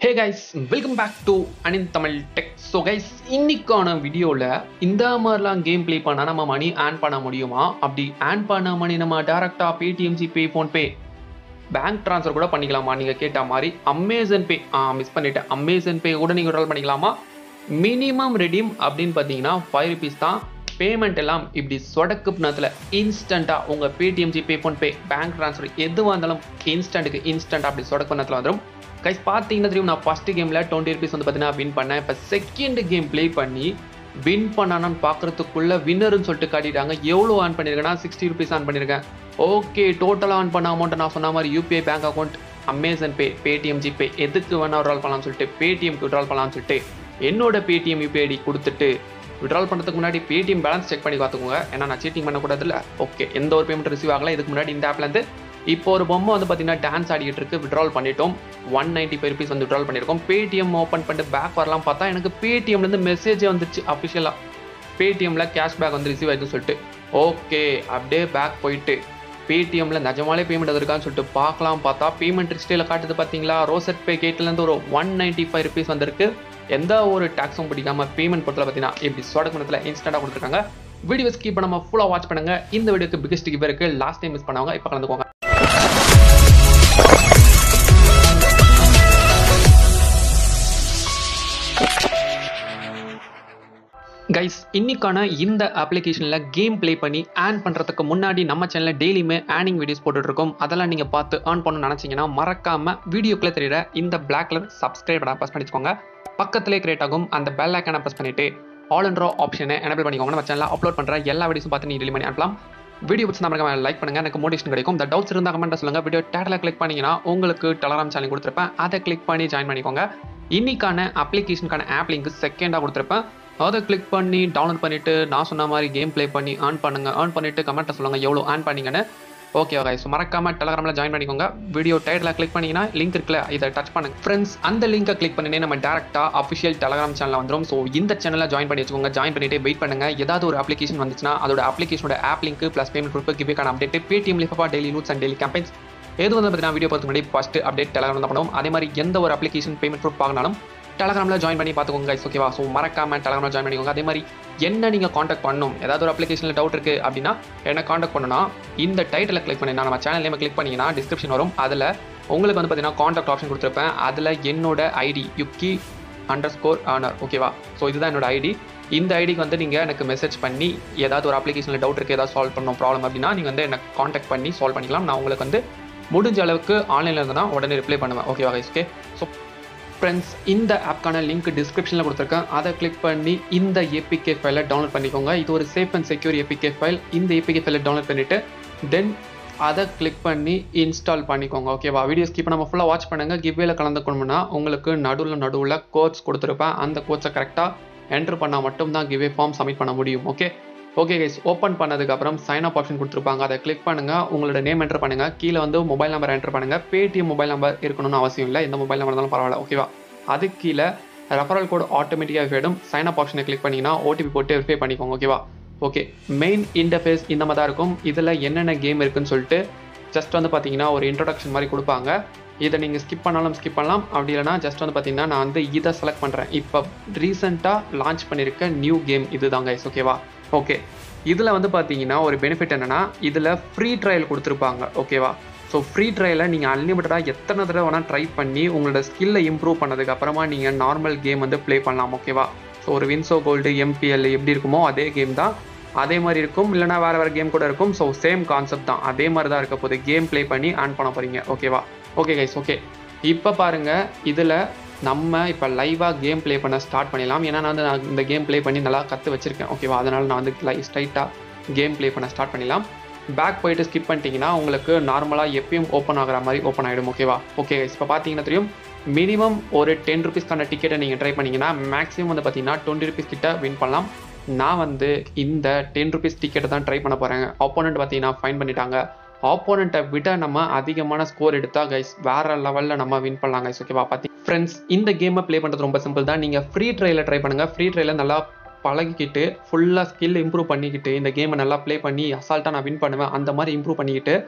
hey guys welcome back to அனின் Tamil tech so guys இன்னைக்கான வீடியோவில் இந்த மாதிரிலாம் கேம் ப்ளே பண்ணால் நம்ம மணி ஆன் பண்ண முடியுமா அப்படி ஆன் பண்ண மணி நம்ம டேரெக்டாக Paytm GPay PhonePe bank transfer கூட பண்ணிக்கலாமா நீங்கள் கேட்ட மாதிரி அமேசன் பே ஆ மிஸ் பண்ணிட்டேன் அமேசன் பே கூட நீங்கள் விட்ரால் பண்ணிக்கலாமா மினிமம் ரெடீம் அப்படின்னு பார்த்தீங்கன்னா ஃபைவ் ருபீஸ் தான் பேமெண்ட் எல்லாம் இப்படி சொடக்கு நேரத்தில் இன்ஸ்டண்ட்டாக உங்கள் Paytm GPay PhonePe bank transfer எதுவாக இருந்தாலும் இன்ஸ்டண்ட்டுக்கு இன்ஸ்டண்ட்டாக அப்படி சொடக்கு நேரத்தில் வந்துடும் கைஸ் பார்த்தீங்கன்னா தெரியும் நான் ஃபஸ்ட்டு கேமில் டுவெண்ட்டி ருபீஸ் வந்து பார்த்தீங்கன்னா வின் பண்ணேன் இப்போ செகண்ட் கேம் ப்ளே பண்ணி வின் பண்ணானான்னு பார்க்குறதுக்குள்ள வின்னர்னு சொல்லிட்டு காட்டிட்டாங்க எவ்வளோ ஆன் பண்ணியிருக்கேன்னா சிக்ஸ்டி ருபீஸ் ஆன் பண்ணியிருக்கேன் ஓகே டோட்டலாக ஆன் பண்ண அமௌண்ட்டை நான் சொன்ன மாதிரி UPI bank account Amazon Pay Paytm GPay எதுக்கு வேணா விட்ரால் பண்ணலாம்னு சொல்லிட்டு பேடிஎம்க்கு விட்ரால் பண்ணலாம்னு சொல்லிட்டு என்னோட பேடிஎம் யூபிஐ ஐடி கொடுத்துட்டு விட்ரால் பண்ணுறதுக்கு முன்னாடி பேடிஎம் பேலன்ஸ் செக் பண்ணி பார்த்துக்கோங்க ஏன்னா நான் சீட்டிங் பண்ணக்கூடாதுல்ல ஓகே எந்த ஒரு பேமெண்ட் ரிசீவ் ஆகல இதுக்கு முன்னாடி இந்த ஆப்லேருந்து இப்போ ஒரு பொம்மை வந்து பார்த்தீங்கன்னா டான்ஸ் ஆடிக்கிட்டு இருக்கு விட்ரால் பண்ணிட்டோம் ஒன் நைன்ட்டி ஃபைவ் ருபீஸ் வந்து விட்ரால் பண்ணியிருக்கோம் பேடிஎம் ஓப்பன் பண்ணிட்டு பேக் வரலாம் பார்த்தா எனக்கு பேடிஎம்லேருந்து மெசேஜே வந்துச்சு அஃபிஷியலாக பேடிஎம்ல கேஷ்பேக் வந்து ரிசீவ் ஆயிடுன்னு சொல்லிட்டு ஓகே அப்படியே பேக் போயிட்டு பேடிஎம்ல நிஜமாலே பேமெண்ட் வந்திருக்கான்னு சொல்லிட்டு பார்க்கலாம் பார்த்தா பேமெண்ட் ஹிஸ்ட்ரியில் காட்டுது பார்த்தீங்களா ரோசட் பே கேட்லேருந்து ஒரு ஒன் நைன்ட்டி ஃபைவ் ருபீஸ் வந்திருக்கு எந்த ஒரு டேக்ஸும் பிடிக்காம பேமெண்ட் பொறுத்தல பார்த்தீங்கன்னா இப்படி சொடக்கு இன்ஸ்டன்ட்டாக கொடுத்துருக்காங்க வீடியோ ஸ்கிப் பண்ணாம ஃபுல்லாக வாட்ச் பண்ணுங்க இந்த வீடியோக்கு பிகஸ்ட் கிவ் இருக்கு லாஸ்ட் டைம் மிஸ் பண்ணவங்க இப்போ கலந்துக்கோங்க கைஸ் இன்னைக்கான இந்த அப்ளிகேஷனில் கேம் ப்ளே பண்ணி ஆன் பண்ணுறதுக்கு முன்னாடி நம்ம சேனலில் டெய்லியுமே ஆனிங் வீடியோஸ் போட்டுட்ருக்கோம் அதெல்லாம் நீங்கள் பார்த்து ஆன் பண்ணணும்னு நினச்சிங்கன்னா மறக்காமல் வீடியோக்குள்ளே தெரியுற இந்த பிளாக் கலர் சப்ஸ்கிரைப் பண்ண ப்ரெஸ் பண்ணிக்கோங்க பக்கத்திலே கிரியேட் ஆகும் அந்த பெல் ஐக்கானை ப்ரெஸ் பண்ணிவிட்டு ஆல் அண்ட் ரோ ஆப்ஷனை எனபிள் பண்ணிக்கோங்க நம்ம சேனலில் அப்லோட் பண்ணுற எல்லா வீடியோஸும் பார்த்து நீங்கள் டெலி பண்ணி அனுப்பலாம் வீடியோ பிடிச்சி நம்ம லைக் பண்ணுங்க எனக்கு மோட்டிவேஷன் கிடைக்கும் இந்த டவுட்ஸ் இருந்தால் கமெண்ட் சொல்லுங்க வீடியோ டேட்டில் கிளிக் பண்ணீங்கன்னா உங்களுக்கு டெலகிராம் சேனல் கொடுத்துருப்பேன் அதை கிளிக் பண்ணி ஜாயின் பண்ணிக்கோங்க இன்னைக்கான அப்ளிகேஷனுக்கான ஆப் லிங்க் செகண்டாக கொடுத்துருப்பேன் அதை கிளிக் பண்ணி டவுன்லோட் பண்ணிவிட்டு நான் சொன்ன மாதிரி கேம் ப்ளே பண்ணி ஆன் பண்ணுங்க ஆன் பண்ணிவிட்டு கமெண்ட்டை சொல்லுங்கள் எவ்வளோ ஆன் பண்ணீங்கன்னு ஓகே ஓகே ஸோ மறக்காம டெலகிராமில் ஜாயின் பண்ணிக்கோங்க வீடியோ டைட்டில் கிளிக் பண்ணிங்கன்னா லிங்க் இருக்குல்ல இதை டச் பண்ணுங்க ஃப்ரெண்ட்ஸ் அந்த லிங்கை கிளிக் பண்ணினே நம்ம டேரெக்டாக அஃபிஷியல் டெலகிராம் சேனலில் வந்துடும் ஸோ இந்த சேனலில் ஜாயின் பண்ணி வச்சுக்கோங்க ஜாயின் பண்ணிட்டு வெயிட் பண்ணுங்க ஏதாவது ஒரு அப்ளிகேஷன் வந்துச்சுன்னா அதோட அப்ளிகேஷனோட app link plus payment proof கிவேக்கான அப்டேட் பேடிஎம் லிஃபா டெய்லி நூட்ஸ் அண்ட் டெய்லி கேம்பெயின்ஸ் எது வந்து பார்த்தீங்கன்னா வீடியோ பார்த்து முன்னாடி ஃபஸ்ட் அப்டேட் டெலகிராம் தான் பண்ணுவோம் அதே மாதிரி எந்த ஒரு அப்ளிகேஷன் பேமெண்ட் ப்ரூஃப் வாங்கினாலும் டெலகிராமில் ஜாயின் பண்ணி பார்த்துக்கோங்க கைஸ் ஓகேவா ஸோ மறக்காம டெலகிராமில் ஜாயின் பண்ணிக்கோங்க அதே மாதிரி என்ன நீங்கள் காண்டாக்ட் பண்ணணும் ஏதாவது ஒரு அப்ளிகேஷனில் டவுட் இருக்குது அப்படின்னா என்ன காண்டாக்ட் பண்ணணும்னா இந்த டைட்டில் கிளிக் பண்ணி நம்ம சேனல் நேம் கிளிக் பண்ணிங்கன்னா டிஸ்கிரிப்ஷன் வரும் அதில் உங்களுக்கு வந்து பார்த்தீங்கன்னா காண்டாக்ட் ஆப்ஷன் கொடுத்துருப்பேன் அதில் என்னோட ஐடி யுக்கி அண்டர் ஸ்கோர் ஆனர் ஓகேவா ஸோ இதுதான் என்னோட ஐடி இந்த ஐடிக்கு வந்து நீங்கள் எனக்கு மெசேஜ் பண்ணி ஏதாவது ஒரு அப்ளிகேஷனில் டவுட் இருக்குது ஏதாவது சால்வ் பண்ணணும் ப்ராப்ளம் அப்படின்னா நீங்கள் வந்து எனக்கு காண்டாக்ட் பண்ணி சால்வ் பண்ணிக்கலாம் நான் உங்களுக்கு வந்து முடிஞ்ச அளவுக்கு ஆன்லைனில் இருந்து தான் உடனே ரிப்ளை பண்ணுவேன் ஓகேவா கைஸ் ஓகே ஸோ ஃப்ரெண்ட்ஸ் இந்த ஆப்க்கான லிங்க் டிஸ்கிரிப்ஷனில் கொடுத்துருக்கேன் அதை கிளிக் பண்ணி இந்த ஏபிகே ஃபைலை டவுன்லோட் பண்ணிக்கோங்க இது ஒரு safe and secure APK file இந்த ஏபிகே ஃபைலை டவுன்லோட் பண்ணிவிட்டு தென் அதை கிளிக் பண்ணி இன்ஸ்டால் பண்ணிக்கோங்க ஓகேவா வீடியோ ஸ்கிப் நம்ம ஃபுல்லாக வாட்ச் பண்ணுங்கள் கிவ்வேல கலந்துக்கணும்னா உங்களுக்கு நடுவில் நடுவில் கோட்ஸ் கொடுத்துருப்பேன் அந்த கோட்ஸை கரெக்டாக என்ட்ரு பண்ணால் மட்டும் தான் கிவ்வே ஃபார்ம் சப்மிட் பண்ண முடியும் ஓகே ஓகே கைஸ் ஓப்பன் பண்ணதுக்கப்புறம் சைன் அப் ஆப்ஷன் கொடுத்துருப்பாங்க அதை கிளிக் பண்ணுங்கள் உங்களோட நேம் என்டர் பண்ணுங்கள் கீழே வந்து மொபைல் நம்பர் என்டர் பண்ணுங்கள் பேடிஎம் மொபைல் நம்பர் இருக்கணும்னு அவசியம் இல்லை எந்த மொபைல் நம்பர் இருந்தாலும் பரவாயில்ல ஓகேவா அதுக்கு கீழே ரெஃபரல் கோட் ஆட்டோமேட்டிக்காக போயிடும் சைன் அப் ஆப்ஷனை கிளிக் பண்ணிங்கன்னா ஓடிபி போட்டு வெரிஃபை பண்ணிக்கோங்க ஓகேவா ஓகே மெயின் இன்டர்ஃபேஸ் இந்த மாதிரி தான் இருக்கும் இதில் என்னென்ன கேம் இருக்குன்னு சொல்லிட்டு ஜஸ்ட் வந்து பார்த்தீங்கன்னா ஒரு இன்ட்ரொடக்ஷன் மாதிரி கொடுப்பாங்க இதை நீங்கள் ஸ்கிப் பண்ணாலும் ஸ்கிப் பண்ணலாம் அப்படி இல்லைனா ஜஸ்ட் வந்து பார்த்தீங்கன்னா நான் வந்து இதை செலக்ட் பண்ணுறேன் இப்போ ரீசெண்டாக லான்ச் பண்ணியிருக்க நியூ கேம் இதுதாங்க கைஸ் ஓகேவா ஓகே இதில் வந்து பார்த்தீங்கன்னா ஒரு பெனிஃபிட் என்னென்னா இதில் ஃப்ரீ ட்ரையல் கொடுத்துருப்பாங்க ஓகேவா ஸோ ஃப்ரீ ட்ரையலை நீங்கள் அன்லிமிட்டடாக எத்தனை தடவை வேணால் ட்ரை பண்ணி உங்களோட ஸ்கில்லை இம்ப்ரூவ் பண்ணதுக்கு அப்புறமா நீங்கள் நார்மல் கேம் வந்து ப்ளே பண்ணலாம் ஓகேவா ஸோ ஒரு வின்சோ கோல்டு எம்பிஎல் எப்படி இருக்குமோ அதே கேம் தான் அதே மாதிரி இருக்கும் இல்லைனா வேறு வேறு கேம் கூட இருக்கும் ஸோ சேம் கான்செப்ட் தான் அதே மாதிரி தான் இருக்க போது கேம் ப்ளே பண்ணி ஆன் பண்ண போகிறீங்க ஓகேவா ஓகே கைஸ் ஓகே இப்போ பாருங்கள் இதில் நம்ம இப்போ லைவாக கேம் ப்ளே பண்ண ஸ்டார்ட் பண்ணிடலாம் ஏன்னா நான் வந்து நான் இந்த கேம் ப்ளே பண்ணி நல்லா கற்று வச்சிருக்கேன் ஓகேவா அதனால் நான் வந்து லை ஸ்ட்ரைட்டாக கேம் ப்ளே பண்ண ஸ்டார்ட் பண்ணிடலாம் பேக் போயிட்டு ஸ்கிப் பண்ணிட்டீங்கன்னா உங்களுக்கு நார்மலாக எப்பயும் ஓப்பன் ஆகிற மாதிரி ஓப்பன் ஆகிடும் ஓகேவா ஓகே இப்போ பார்த்தீங்கன்னா தெரியும் மினிமம் ஒரு டென் ருபீஸ்க்கான டிக்கெட்டை நீங்கள் ட்ரை பண்ணிங்கன்னா மேக்ஸிமம் வந்து பார்த்தீங்கன்னா டுவெண்ட்டி ருபீஸ் கிட்ட வின் பண்ணலாம் நான் வந்து இந்த டென் ருபீஸ் டிக்கெட்டை தான் ட்ரை பண்ண போகிறேன் ஆப்போனண்ட் பார்த்தீங்கன்னா ஃபைன் பண்ணிட்டாங்க ஆப்போனண்ட்டை விட நம்ம அதிகமான ஸ்கோர் எடுத்தால் கைஸ் வேற லெவலில் நம்ம வின் பண்ணலாம் கைஸ் ஓகேவா பார்த்தி ஃப்ரெண்ட்ஸ் இந்த கேமை ப்ளே பண்ணுறது ரொம்ப சிம்பிள் தான் நீங்கள் ஃப்ரீ ட்ரையில் ட்ரை பண்ணுங்கள் ஃப்ரீ ட்ரையில் நல்லா பழகிக்கிட்டு ஃபுல்லாக ஸ்கில் இம்ப்ரூவ் பண்ணிக்கிட்டு இந்த கேமை நல்லா ப்ளே பண்ணி அசால்ட்டாக நான் வின் பண்ணுவேன் அந்த மாதிரி இம்ப்ரூவ் பண்ணிக்கிட்டு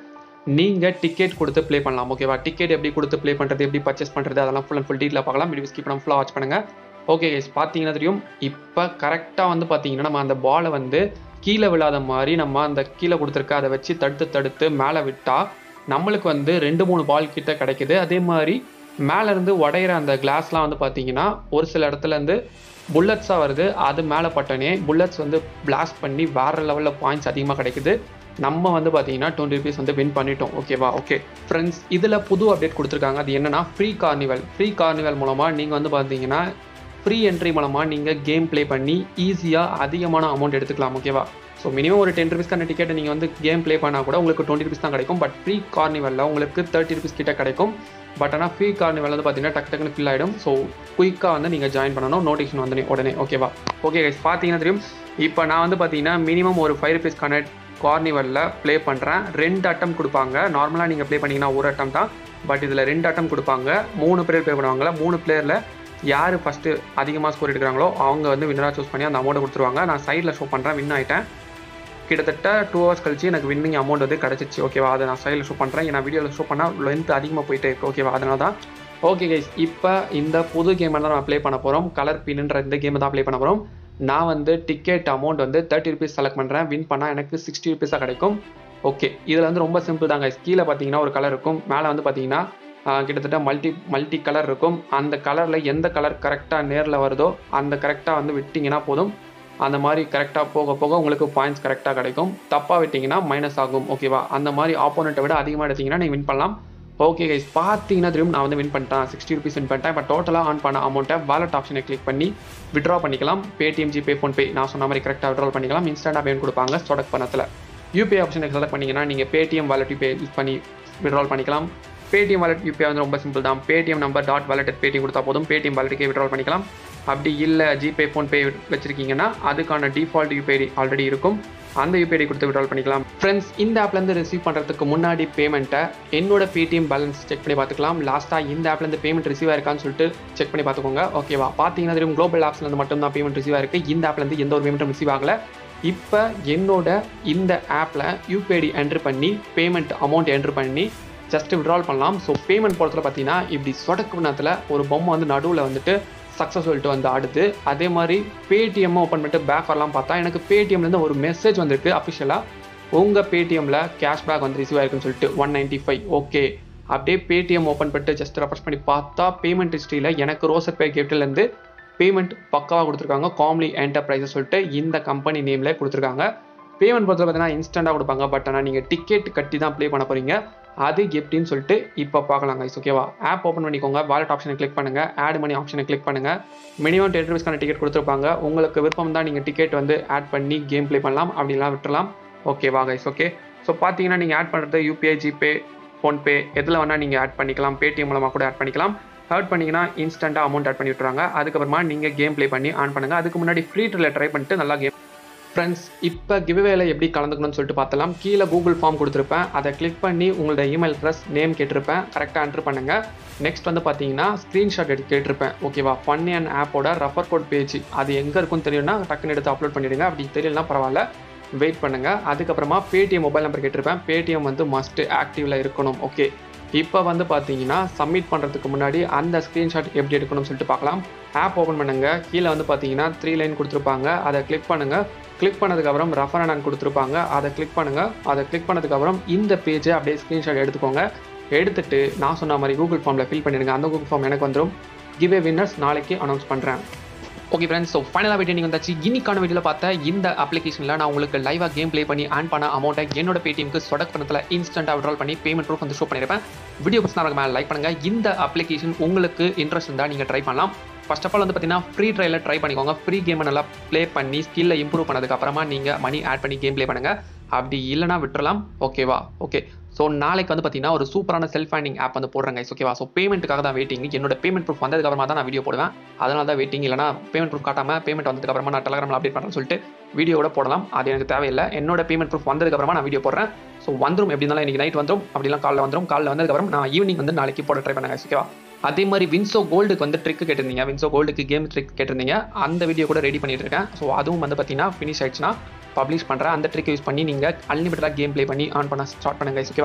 நீங்கள் டிக்கெட் கொடுத்து ப்ளே பண்ணலாம் ஓகேவா டிக்கெட் எப்படி கொடுத்து ப்ளே பண்ணுறது எப்படி பர்ச்சேஸ் பண்ணுறது அதெல்லாம் ஃபுல் அண்ட் ஃபுல் டீட்டெயில் பார்க்கலாம் வீடியோ ஸ்கிப் பண்ண ஃபுல்லாக வாட்ச் பண்ணுங்கள் ஓகே கைஸ் பார்த்தீங்கன்னா தெரியும் இப்போ கரெக்டாக வந்து பார்த்தீங்கன்னா நம்ம அந்த பாலை வந்து கீழே விழாத மாதிரி நம்ம அந்த கீழே கொடுத்துருக்க அதை வச்சு தடுத்து தடுத்து மேலே விட்டால் நம்மளுக்கு வந்து ரெண்டு மூணு பால் கிட்ட கிடைக்குது அதே மாதிரி மேலேருந்து உடையிற அந்த கிளாஸ்லாம் வந்து பார்த்தீங்கன்னா ஒரு சில இடத்துல இருந்து புல்லட்ஸாக வருது அது மேலே பட்டனே புல்லட்ஸ் வந்து பிளாஸ்ட் பண்ணி வேறு லெவலில் பாயிண்ட்ஸ் அதிகமாக கிடைக்குது நம்ம வந்து பார்த்தீங்கன்னா டுவெண்ட்டி ருபீஸ் வந்து வின் பண்ணிட்டோம் ஓகேவா ஓகே ஃப்ரெண்ட்ஸ் இதில் புது அப்டேட் கொடுத்துருக்காங்க அது என்னன்னா ஃப்ரீ கார்னிவல் ஃப்ரீ கார்னிவல் மூலமாக நீங்கள் வந்து பார்த்தீங்கன்னா ஃப்ரீ என்ட்ரி மூலமாக நீங்கள் கேம் ப்ளே பண்ணி ஈஸியாக அதிகமான அமௌண்ட் எடுத்துக்கலாம் ஓகேவா ஸோ மினிமம் ஒரு டென் ருபீஸ்க்கான டிக்கெட்டை நீங்கள் வந்து கேம் ப்ளே பண்ணால் கூட உங்களுக்கு டுவெண்ட்டி ருபீஸ் தான் கிடைக்கும் பட் ஃப்ரீ கார்னிவலில் உங்களுக்கு தேர்ட்டி ருபீஸ் கிட்ட கிடைக்கும் பட் ஆனால் ஃப்ரீ கார்னிவல் வந்து பார்த்தீங்கன்னா டக்கு டக்குன்னு ஃபில் ஆகிடும் ஸோ குயிக்காக வந்து நீங்கள் ஜாயின் பண்ணணும் நோட்டிஃபிகேஷன் வந்து உடனே ஓகேவா ஓகே கைஸ் பார்த்தீங்கன்னா தெரியும் இப்போ நான் வந்து பார்த்தீங்கன்னா மினிமம் ஒரு ஃபைவ் ருபீஸ்க்கான கார்னிவலில் ப்ளே பண்ணுறேன் ரெண்டு அட்டம் கொடுப்பாங்க நார்மலாக நீங்கள் ப்ளே பண்ணிங்கன்னா ஒரு அட்டம் தான் பட் இதில் ரெண்டு அட்டம் கொடுப்பாங்க மூணு பேர் ப்ளே பண்ணுவாங்களா மூணு பிளேயரில் யார் ஃபஸ்ட்டு அதிகமாக ஸ்கோர் எடுக்கிறாங்களோ அவங்க வந்து வின்னராக சூஸ் பண்ணி அந்த அமௌண்ட்டை கொடுத்துருவாங்க நான் சைடில் ஷோ பண்ணுறேன் வின் ஆகிட்டேன் கிட்டத்தட்ட டூ ஹவர்ஸ் கழிச்சு எனக்கு வின்னிங் அமௌண்ட் வந்து கிடச்சிச்சு ஓகேவா அதை நான் சைடில் ஷோ பண்ணுறேன் நான் வீடியோவில் ஷோ பண்ணால் லென்த் அதிகமாக போயிட்டே இருக்கு ஓகேவா அதனால தான் ஓகே கைஸ் இப்போ இந்த புது கேமை தான் நம்ம ப்ளே பண்ண போகிறோம் கலர் பின்ன்ற இந்த கேமை தான் ப்ளே பண்ண போகிறோம் நான் வந்து டிக்கெட் அமௌண்ட் வந்து தேர்ட்டி ருபீஸ் செலக்ட் பண்ணுறேன் வின் பண்ணால் எனக்கு சிக்ஸ்டி ருபீஸாக கிடைக்கும் ஓகே இதில் வந்து ரொம்ப சிம்பிள் தான் கைஸ் கீழே பார்த்தீங்கன்னா ஒரு கலர் இருக்கும் மேலே வந்து பார்த்தீங்கன்னா கிட்டத்தட்ட மல்டி மல்டி கலர் இருக்கும் அந்த கலரில் எந்த கலர் கரெக்டாக நேரில் வருதோ அந்த கரெக்டாக வந்து விட்டிங்கன்னா போதும் அந்த மாதிரி கரெக்டாக போக போக உங்களுக்கு பாயிண்ட்ஸ் கரெக்டாக கிடைக்கும் தப்பாக விட்டிங்கன்னா மைனஸ் ஆகும் ஓகேவா அந்த மாதிரி ஆப்போனண்ட்டை விட அதிகமாக எடுத்தீங்கன்னா நீங்கள் வின் பண்ணலாம் ஓகே கைஸ் பார்த்தீங்கன்னா திரும்ப நான் வந்து வின் பண்ணிட்டேன் சிக்ஸ்டி ருபீஸ் வின் பண்ணிட்டேன் இப்போ டோட்டலாக ஆன் பண்ண அமௌண்ட்டை வாலெட் ஆப்ஷனை கிளிக் பண்ணி விட்ரா பண்ணிக்கலாம் பேடிஎம் ஜிபே ஃபோன்பே நான் சொன்ன மாதிரி கரெக்டாக விட்ரா பண்ணிக்கலாம் இன்ஸ்டன்டாக பேமெண்ட் கொடுப்பாங்க ஸ்டாக் பணத்தில் யூபிஐ ஆப்ஷனை செலக்ட் பண்ணிங்கன்னா நீங்கள் பேடிஎம் வாலெட் யூபிஐ யூஸ் பண்ணி விட்ரால் பண்ணிக்கலாம் பேடிஎம் வாலெட் யூபிஐ வந்து ரொம்ப சிம்பிள் தான் Paytm number dot wallet Paytm கொடுத்தா போதும் பேடிஎம் வாலெட்டுக்கே விட்ரால் பண்ணிக்கலாம் அப்படி இல்லை ஜிபே ஃபோன்பே வச்சிருக்கீங்கன்னா அதுக்கான டிஃபால்ட் யூபிஐ ஆல்ரெடி இருக்கும் அந்த யூபிஐ கொடுத்து விட்ரால் பண்ணிக்கலாம் ஃப்ரெண்ட்ஸ் இந்த ஆப்லேருந்து ரிசீவ் பண்ணுறதுக்கு முன்னாடி பேமெண்ட்டை என்னோட பேடிஎம் பேலன்ஸ் செக் பண்ணி பார்த்துக்கலாம் லாஸ்ட்டாக இந்த ஆப்லேருந்து பேமெண்ட் ரிசீவ் ஆயிருக்கான்னு சொல்லிட்டு செக் பண்ணி பார்த்துக்கோங்க ஓகேவா பார்த்தீங்கன்னா தெரியும் குளோபல் ஆப்ஸ்லேருந்து மட்டும் தான் பேமெண்ட் ரிசீவ் ஆயிருக்கு இந்த ஆப்லேருந்து எந்த ஒரு பேமெண்ட்டும் ரிசீவ் ஆகலை இப்போ என்னோட இந்த ஆப்பில் யூபிஐடி என்ட்ரு பண்ணி பேமெண்ட் அமௌண்ட் என்ட்ரு பண்ணி ஜஸ்ட் விட்ரால் பண்ணலாம் ஸோ பேமெண்ட் போகிறதுல பார்த்தீங்கன்னா இப்படி சொடக்கு நேரத்தில் ஒரு பொம்மை வந்து நடுவில் வந்துட்டு சக்ஸஸ் சொல்லிட்டு வந்து ஆடுது அதே மாதிரி பேடிஎம் ஓப்பன் பண்ணிட்டு பேக் வரலாம் பார்த்தா எனக்கு பேடிஎம்லேருந்து ஒரு மெசேஜ் வந்திருக்கு அஃபிஷியலாக உங்கள் பேடிஎம்மில் கேஷ்பேக் வந்து ரிசீவ் ஆயிருக்குன்னு சொல்லிட்டு ஒன் நைன்ட்டி ஃபைவ் ஓகே அப்படியே பேடிஎம் ஓப்பன் பண்ணிட்டு ஜஸ்ட் ரெஃபர்ஸ் பண்ணி பார்த்தா பேமெண்ட் ஹிஸ்ட்ரியில் எனக்கு ரோசர் பே கிஃப்ட்லேருந்து பேமெண்ட் பக்காவாக கொடுத்துருக்காங்க காம்லி என்டர்பிரைஸஸ் சொல்லிட்டு இந்த கம்பெனி நேமில் கொடுத்துருக்காங்க பேமெண்ட் பொறுத்தவரை பார்த்தீங்கன்னா இன்ஸ்டண்ட்டாக கொடுப்பாங்க பட் ஆனால் நீங்கள் டிக்கெட் கட்டி தான் ப்ளே பண்ண போகிறீங்க அது எப்படின்னு சொல்லிட்டு இப்போ பார்க்கலாம் கைஸ் ஓகேவா ஆப் ஓப்பன் பண்ணிக்கோங்க வாலெட் ஆப்ஷனை கிளிக் பண்ணுங்கள் ஆட் மணி ஆப்ஷனை கிளிக் பண்ணுங்கள் மினிமம் டென் ருபீஸ்க்கான டிக்கெட் கொடுத்துருப்பாங்க உங்களுக்கு விருப்பம் தான் நீங்கள் டிக்கெட் வந்து ஆட் பண்ணி கேம் ப்ளே பண்ணலாம் அப்படிலாம் விட்டுறலாம் ஓகேவா கைஸ் ஓகே ஸோ பார்த்தீங்கன்னா நீங்கள் ஆட் பண்ணுறது யூபிஐ ஜிபே ஃபோன்பே எதில் வேணால் நீங்கள் ஆட் பண்ணிக்கலாம் பேடிஎம் மூலமாக கூட ஆட் பண்ணிக்கலாம் ஆட் பண்ணிங்கன்னா இன்ஸ்டண்ட்டாக அமௌண்ட் ஆட் பண்ணி விட்டுறாங்க அதுக்கப்புறமா நீங்கள் கேம் ப்ளே பண்ணி ஆன் பண்ணுங்கள் அதுக்கு முன்னாடி ஃப்ரீ ட்ரில் ட்ரை பண்ணிட்டு நல்லா கேம் ஃப்ரெண்ட்ஸ் இப்போ கிவ்வேல எப்படி கலந்துக்கணும்னு சொல்லிட்டு பார்த்தலாம் கீழே கூகுள் ஃபார்ம் கொடுத்துருப்பேன் அதை கிளிக் பண்ணி உங்களோட இமெயில் அட்ரஸ் நேம் கேட்டிருப்பேன் கரெக்டாக என்ட்ரு பண்ணுங்கள் நெக்ஸ்ட் வந்து பார்த்தீங்கன்னா ஸ்க்ரீன்ஷாட் எடுத்து கேட்டிருப்பேன் ஓகேவா ஃபன் அண்ட் ஆப்போட ரெஃபர் கோட் பேஜ் அது எங்கே இருக்குன்னு தெரியும்னா டக்குன்னு எடுத்து அப்லோட் பண்ணிடுங்க அப்படி தெரியலனா பரவாயில்ல வெயிட் பண்ணுங்கள் அதுக்கப்புறமா பேடிஎம் மொபைல் நம்பர் கேட்டிருப்பேன் பேடிஎம் வந்து மஸ்ட் ஆக்டிவில் இருக்கணும் ஓகே இப்போ வந்து பார்த்தீங்கன்னா சப்மிட் பண்ணுறதுக்கு முன்னாடி அந்த ஸ்க்ரீன்ஷாட் எப்படி எடுக்கணும்னு சொல்லிட்டு பார்க்கலாம் ஆப் ஓப்பன் பண்ணுங்கள் கீழே வந்து பார்த்தீங்கன்னா த்ரீ லைன் கொடுத்துருப்பாங்க அதை கிளிக் பண்ணுங்கள் கிளிக் பண்ணதுக்கப்புறம் ரெஃபர் நான் கொடுத்துருப்பாங்க அதை கிளிக் பண்ணுங்கள் அதை கிளிக் பண்ணதுக்கப்புறம் இந்த பேஜை அப்படியே ஸ்க்ரீன்ஷாட் எடுத்துக்கோங்க எடுத்துட்டு நான் சொன்ன மாதிரி கூகுள் ஃபார்மில் ஃபில் பண்ணிடுங்க அந்த கூகுள் ஃபார்ம் எனக்கு வந்துடும் கிவ் வின்னர்ஸ் நாளைக்கு அனௌன்ஸ் பண்ணுறேன் ஓகே ஃப்ரெண்ட்ஸ் ஸோ ஃபைனலாக வீடியோ நீங்கள் வந்தாச்சு இன்னைக்கான வீடியோவில் பார்த்த இந்த அப்ளிகேஷனில் நான் உங்களுக்கு லைவாக கேம் ப்ளே பண்ணி ஆன் பண்ண அமௌண்ட்டை என்னோட பேடிஎம்க்கு சொடக் பணத்தில் இன்ஸ்டன்ட்டாக விட்ரால் பண்ணி பேமெண்ட் ப்ரூஃப் வந்து ஷோ பண்ணியிருப்பேன் வீடியோ பிடிச்சா மேலே லைக் பண்ணுங்கள் இந்த அப்ளிகேஷன் உங்களுக்கு இன்ட்ரெஸ்ட் இருந்தால் நீங்கள் ட்ரை பண்ணலாம் ஃபர்ஸ்ட் ஆஃப் ஆல் வந்து பார்த்தீங்கன்னா ஃப்ரீ ட்ரையில் ட்ரை பண்ணிக்கோங்க ஃப்ரீ கேமை நல்லா ப்ளே பண்ணி ஸ்கில்லை இம்ப்ரூவ் பண்ணதுக்கு அப்புறமா நீங்கள் மணி ஆட் பண்ணி கேம் ப்ளே பண்ணுங்கள் அப்படி இல்லைனா விட்டுறலாம் ஓகேவா ஓகே ஸோ நாளைக்கு வந்து பார்த்தீங்கன்னா ஒரு சூப்பரான செல்ஃப் ஃபைண்டிங் ஆப் வந்து போடுறேன் guys ஓகேவா ஸோ பேமெண்ட்டுக்காக தான் வெயிட்டிங் என்னோட பேமெண்ட் ப்ரூஃப் வந்ததுக்கப்புறமா தான் நான் வீடியோ போடுவேன் அதனால தான் வெயிட்டிங் இல்லைனா பேமெண்ட் ப்ரூஃப் காட்டாமல் பேமெண்ட் வந்ததுக்கப்புறமா நான் டெலகிராமில் அப்டேட் பண்ணுறேன்னு சொல்லிட்டு வீடியோட போடலாம் அது எனக்கு தேவையில்லை என்னோட பேமெண்ட் ப்ரூஃப் வந்ததுக்கப்புறமா நான் வீடியோ போடுறேன் ஸோ வந்துடும் எப்படி இருந்தாலும் இன்னைக்கு நைட் வந்துடும் அப்படிலாம் காலைல வந்துடும் காலைல வந்ததுக்கப்புறம் நான் ஈவினிங் வந்து நாளைக்கு போட ட்ரை பண்ணுங்க ஓகேவா அதே மாதிரி வின்சோ கோல்டுக்கு வந்து ட்ரிக் கேட்டிருந்தீங்க வின்சோ கோல்டுக்கு கேம் ட்ரிக் கேட்டிருந்தீங்க அந்த வீடியோ கூட ரெடி பண்ணிட்டு இருக்கேன் ஸோ அதுவும் வந்து பார்த்தீங்கன்னா ஃபினிஷ் ஆயிடுச்சுன்னா பப்ளிஷ் பண்ணுறேன் அந்த ட்ரிக் யூஸ் பண்ணி நீங்கள் அன்லிமிட்டடாக கேம் ப்ளே பண்ணி ஆன் பண்ண ஸ்டார்ட் பண்ணுங்க guys, ஓகேவா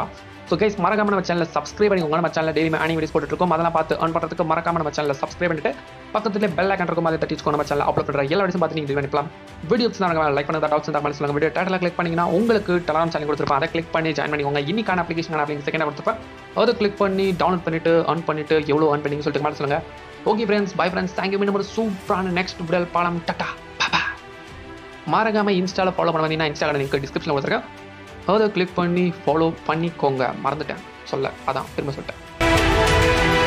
ஸோ கைஸ் மறக்காம நம்ம சேனலில் சப்ஸ்கிரைப் பண்ணிக்கோங்க நம்ம சேனலில் டெய்லி ஆனி வீடியோஸ் போட்டுருக்கோம் அதெல்லாம் பார்த்து ஆன் பண்ணுறதுக்கு மறக்காம நம்ம சேனலில் சப்ஸ்கிரைப் பண்ணிட்டு பக்கத்துல பெல் ஐக்கன் இருக்கும் அதை தட்டிச்சுக்கோ நம்ம சேனல் அப்லோட் பண்ணுற எல்லா வீடியோஸும் பார்த்து நீங்கள் இது பண்ணிக்கலாம் வீடியோஸ் தான் லைக் பண்ணி டவுட்ஸ் இருந்தால் சொல்லுங்க வீடியோ டேட்டில் கிளிக் பண்ணிங்கன்னா உங்களுக்கு டெலாம் சேனல் கொடுத்துருப்பேன் அதை கிளிக் பண்ணி ஜாயின் பண்ணிக்கோங்க இன்னைக்கான அப்ளிகேஷன் அப்படிங்க செகண்டாக கொடுத்துருப்பேன் அதை கிளிக் பண்ணி டவுன்லோட் பண்ணிட்டு ஆன் பண்ணிட்டு எவ்வளோ ஆன் பண்ணி சொல்லிட்டு மாதிரி சொல்லுங்க okay friends bye friends thank you மீண்டும் ஒரு சூப்பரான நெக்ஸ்ட் விடல் பாலம் டட்டா பாபா மறக்காம இன்ஸ்டாவில் ஃபாலோ பண்ண வந்தீங்கன்னா இன்ஸ்டாவில் லிங்க் டிஸ்கிரிப்ஷனில் கொடுத்துருக்கேன் அதை கிளிக் பண்ணி ஃபாலோ பண்ணிக்கோங்க மறந்துட்டேன் சொல்ல அதான் திரும்ப சொல்லிட்டேன்